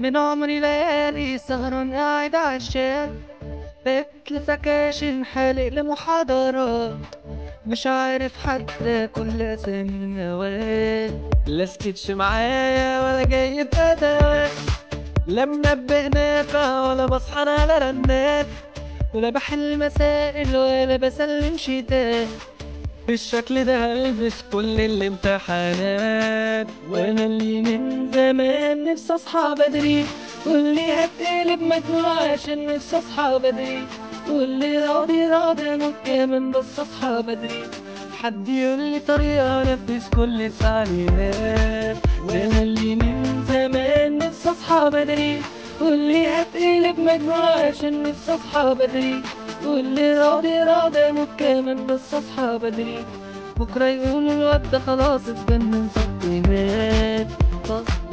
من عمري ليالي سهران قاعد عالشات بقيت لسكاشن حالق لمحاضرات مش عارف حتى كل اسامي المواد لا سكتش معايا ولا جايب ادوات لا منبه نافع ولا بصحى أنا على رنات ولا بحل مسائل ولا بسلم شتات بالشكل ده هلبس كل الامتحانات وانا اللي من زمان نفسي اصحى بدري واللي هتقلب مجنون عشان نفسي اصحى بدري واللي راضي راضي اموت كمان بس اصحى بدري حد يقول لي طريقة انفذ كل التعليمات وانا اللي من زمان نفسي اصحى بدري واللي هتقلب مجنون عشان نفسي اصحى بدري واللي راضي راضي اموت كمان بس اصحى بدري بكرة يقولوا الواد ده خلاص اتجنن صدق مات